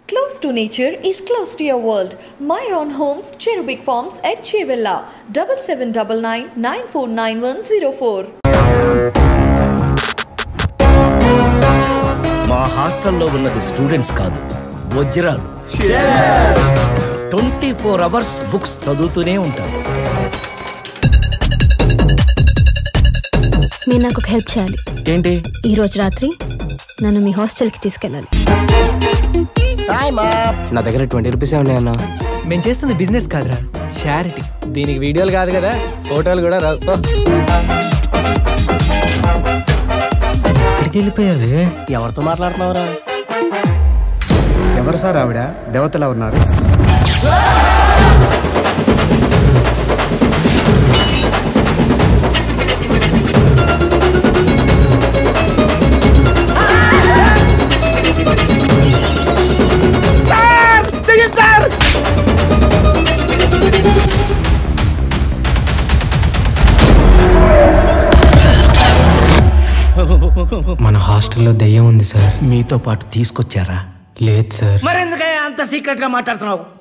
Close to nature is close to your world. Myron Homes, Cherubic Farms at Chevilla, 7799 949104. మా హాస్టల్లో ఉన్నది students కాదు వజ్రాలు ట్వంటీ ఫోర్ అవర్స్ బుక్స్ చదువుతూనే ఉంటారు మీరు నాకు ఒక హెల్ప్ చేయాలి ఏంటి ఈ రోజు రాత్రి నన్ను మీ హాస్టల్కి తీసుకెళ్ళాలి నా దగ్గర ట్వంటీ రూపీస్ ఉన్నాయన్నా మేము చేస్తుంది బిజినెస్ కాదురా చారిటీ దీనికి వీడియోలు కాదు కదా ఫోటోలు కూడా రావు పో. ఎక్కడికి వెళ్ళిపోయావి ఎవరితో మాట్లాడుతున్నావురా ఎవరు సార్ ఆవిడ దేవతలా ఉన్నారు మన హాస్టల్లో దెయ్యం ఉంది సార్ మీతో పాటు తీసుకొచ్చారా లేదు సార్ మరెందుకయ్యా అంత సీక్రెట్ గా మాట్లాడుతున్నావు